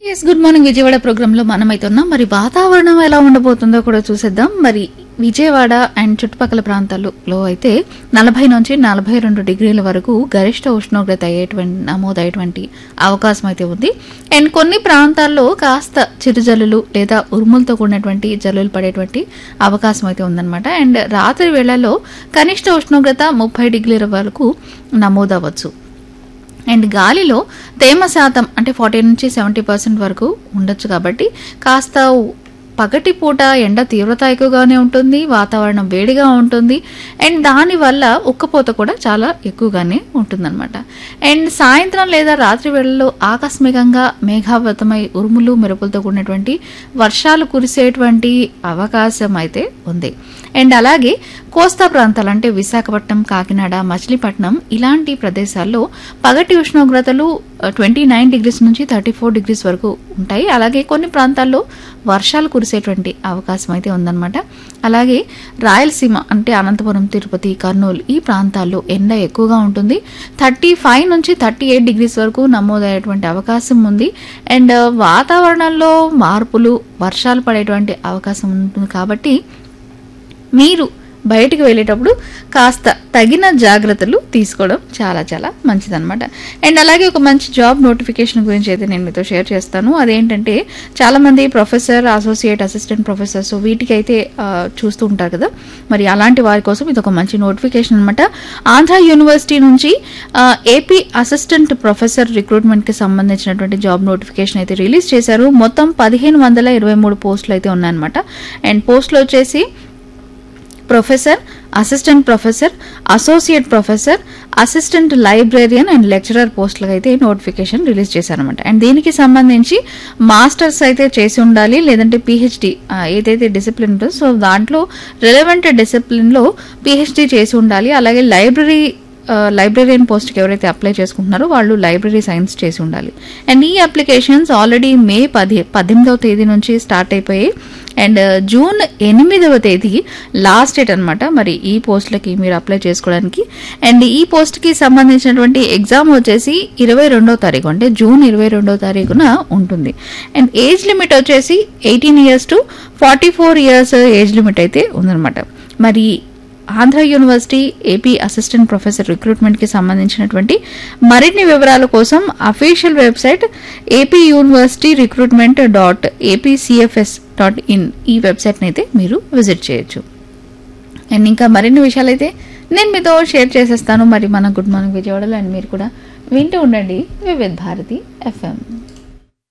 yes good morning Vijayawada program లో మనమైతే ఉన్నాం మరి వాతావరణం ఎలా ఉండబోతుందో కూడా చూసేద్దాం మరి విజయవాడ అండ్ చుట్టుపక్కల ప్రాంతాల్లో అయితే నలభై నుంచి నలభై రెండు డిగ్రీల వరకు గరిష్ట ఉష్ణోగ్రత అయ్యేటువంటి నమోదయ్యేటువంటి అవకాశం అయితే ఉంది అండ్ కొన్ని ప్రాంతాల్లో కాస్త చిరుజల్లులు లేదా ఉరుములతో కూడినటువంటి జల్లులు పడేటువంటి అవకాశం అయితే ఉందన్నమాట అండ్ రాత్రి వేళల్లో కనిష్ట ఉష్ణోగ్రత ముప్పై డిగ్రీల వరకు నమోదవచ్చు అండ్ గాలిలో తేమ శాతం అంటే ఫార్టీ నుంచి సెవెంటీ పర్సెంట్ వరకు ఉండొచ్చు కాబట్టి కాస్త పగటి పూట ఎండ తీవ్రత ఎక్కువగానే ఉంటుంది వాతావరణం వేడిగా ఉంటుంది అండ్ దానివల్ల ఉక్కపోత కూడా చాలా ఎక్కువగానే ఉంటుందన్నమాట అండ్ సాయంత్రం లేదా రాత్రి వేళల్లో ఆకస్మికంగా మేఘావృతమై ఉరుములు మెరుపులతో కూడినటువంటి వర్షాలు కురిసేటువంటి అవకాశం అయితే ఉంది అండ్ అలాగే కోస్తా ప్రాంతాలు అంటే విశాఖపట్నం కాకినాడ మచిలీపట్నం ఇలాంటి ప్రదేశాల్లో పగటి ఉష్ణోగ్రతలు ట్వంటీ నైన్ డిగ్రీస్ నుంచి థర్టీ ఫోర్ డిగ్రీస్ వరకు ఉంటాయి అలాగే కొన్ని ప్రాంతాల్లో వర్షాలు కురిసేటువంటి అవకాశం అయితే ఉందన్నమాట అలాగే రాయలసీమ అంటే అనంతపురం తిరుపతి కర్నూలు ఈ ప్రాంతాల్లో ఎండ ఎక్కువగా ఉంటుంది థర్టీ ఫైవ్ నుంచి థర్టీ ఎయిట్ డిగ్రీస్ వరకు నమోదయ్యేటువంటి అవకాశం ఉంది అండ్ వాతావరణంలో మార్పులు వర్షాలు పడేటువంటి అవకాశం ఉంటుంది కాబట్టి మీరు బయటికి వెళ్ళేటప్పుడు కాస్త తగిన జాగ్రత్తలు తీసుకోవడం చాలా చాలా మంచిదన్నమాట అండ్ అలాగే ఒక మంచి జాబ్ నోటిఫికేషన్ గురించి అయితే నేను మీతో షేర్ చేస్తాను అదేంటంటే చాలామంది ప్రొఫెసర్ అసోసియేట్ అసిస్టెంట్ ప్రొఫెసర్స్ వీటికి అయితే ఆ, చూస్తూ ఉంటారు కదా మరి అలాంటి వారి కోసం ఇది ఒక మంచి నోటిఫికేషన్ అనమాట ఆంధ్ర యూనివర్సిటీ నుంచి ఆ, ఏపీ అసిస్టెంట్ ప్రొఫెసర్ రిక్రూట్మెంట్కి సంబంధించినటువంటి జాబ్ నోటిఫికేషన్ అయితే రిలీజ్ చేశారు మొత్తం పదిహేను వందల ఇరవై మూడు పోస్టులు అయితే ఉన్నాయన్నమాట అండ్ పోస్టులు వచ్చేసి professor assistant professor associate professor assistant librarian and lecturer పోస్టులకు అయితే నోటిఫికేషన్ రిలీజ్ చేశారనమాట అండ్ దీనికి సంబంధించి మాస్టర్స్ అయితే చేసి ఉండాలి లేదంటే పిహెచ్డి ఏదైతే డిసిప్లిన్ ఉంటుందో సో దాంట్లో రిలవెంట్ డిసిప్లిన్లో పిహెచ్డి చేసి ఉండాలి అలాగే లైబ్రరీ లైబ్రరీయన్ పోస్ట్కి ఎవరైతే అప్లై చేసుకుంటున్నారో వాళ్ళు లైబ్రరీ సైన్స్ చేసి ఉండాలి అండ్ ఈ అప్లికేషన్స్ ఆల్రెడీ మే పది పద్దెనిమిదవ తేదీ నుంచి స్టార్ట్ అయిపోయాయి అండ్ జూన్ ఎనిమిదవ తేదీ లాస్ట్ డేట్ అనమాట మరి ఈ పోస్టులకి మీరు అప్లై చేసుకోవడానికి అండ్ ఈ పోస్ట్కి సంబంధించినటువంటి ఎగ్జామ్ వచ్చేసి ఇరవై రెండవ తారీఖు అంటే జూన్ ఇరవై రెండవ తారీఖున ఉంటుంది అండ్ ఏజ్ లిమిట్ వచ్చేసి eighteen years to forty four years age limit అయితే ఉందన్నమాట మరి Andhra university AP assistant professor రిక్రూట్మెంట్కి సంబంధించినటువంటి మరిన్ని వివరాల కోసం official website AP university recruitment dot APCFS dot in ఈ వెబ్సైట్ని అయితే మీరు విజిట్ చేయొచ్చు అండ్ ఇంకా మరిన్ని విషయాలైతే నేను మీతో షేర్ చేసేస్తాను మరి మన గుడ్ మార్నింగ్ విజయవాడలో అండ్ మీరు కూడా వింటూ ఉండండి వివిధ్ భారతి ఎఫ్ఎం